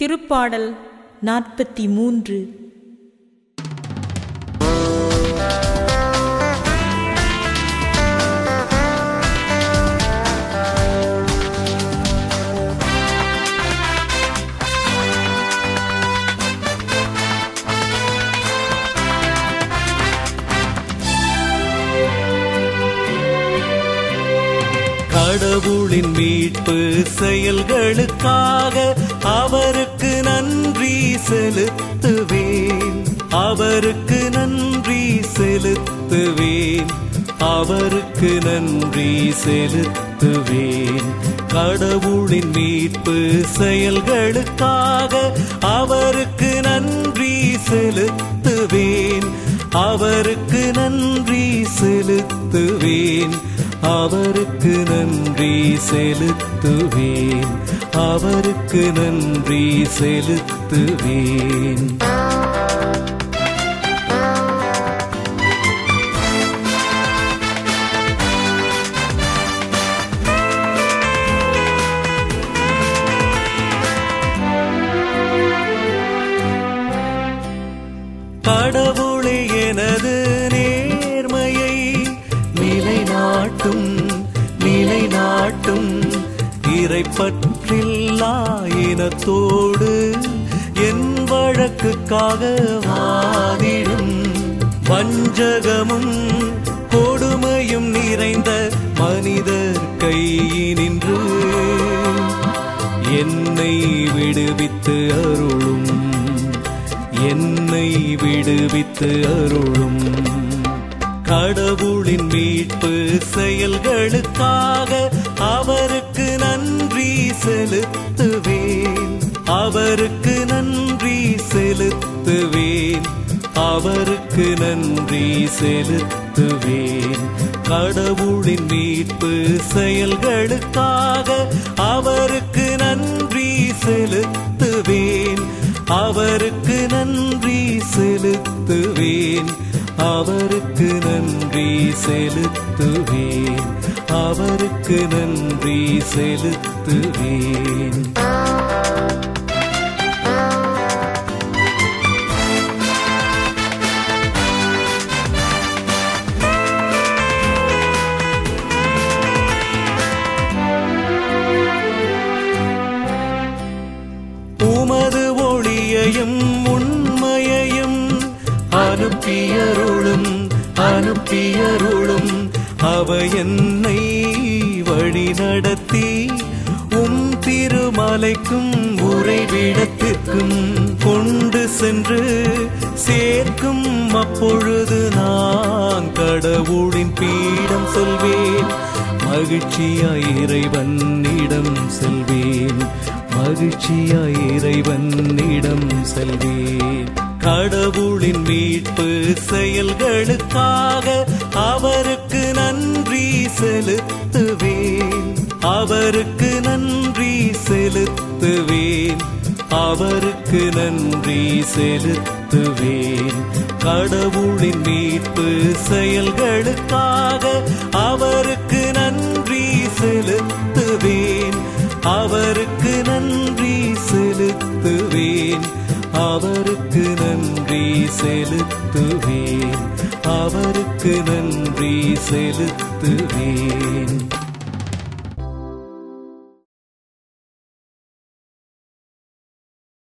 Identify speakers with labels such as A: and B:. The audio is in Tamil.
A: திருப்பாடல் நாற்பத்தி மூன்று
B: கடவுளின் மீட்பு செயல்களுக்காக அவருக்கு நன்றி செலுத்துவேன் அவருக்கு நன்றி செலுத்துவேன் அவருக்கு நன்றி செலுத்துவேன் கடவுளின் மீட்பு செயல்களுக்காக அவருக்கு நன்றி செலுத்துவேன் அவருக்கு நன்றி செலுத்துவேன் அவருக்கு நன்றி செலுத்துவேன் அவருக்கு நன்றி செலுத்துவேன் கடவுளே எனது நேர்மையை நிலைநாட்டும் நிலைநாட்டும் இறைப்பற்றில்லா இனத்தோடு என் வழக்குக்காக வாதிடும் வஞ்சகமும் கொடுமையும் நிறைந்த மனிதர் கையினின்று என்னை விடுவித்து அருளும் என்னை விடுவித்து அருளும் கடவுளின் மீட்பு செயல்களுக்காக அவருக்கு நன்றி செலுத்துவேன் அவருக்கு நன்றி செலுத்துவேன் அவருக்கு நன்றி செலுத்துவேன் கடவுளின் மீட்பு செயல்களுக்காக அவருக்கு நன்றி செலுத்துவேன் அவருக்கு நன்றி செலுத்துவேன் அவருக்கு நன்றி செலுத்துவேன் அவருக்கு நன்றி செலுத்துவேன் உமது ஒளியையும் உண்மையையும் அனுப்பியருளும் அனுப்பியருளும் அவ என்னை வழி நடத்தி உம் திருமலைக்கும் உறைவிடத்திற்கும் கொண்டு சென்று சேர்க்கும் அப்பொழுது நான் கடவுளின் பீடம் சொல்வேன் மகிழ்ச்சியாய் இறைவனிடம் செல்வேன் மகிழ்ச்சியாய் இறைவனிடம் செல்வேன் கடவுளின் மீட்பு செயல்களுக்காக அவருக்கு நன்றி செலுத்துவேன் அவருக்கு நன்றி செலுத்துவேன் அவருக்கு நன்றி செலுத்துவேன் கடவுளின் மீட்பு செயல்களுக்காக அவருக்கு நன்றி செலுத்துவேன் அவருக்கு நன்றி செலுத்துவேன் அவருக்கு நன்றி செலுத்துவேன் அவருக்கு நன்றி செலுத்துவேன்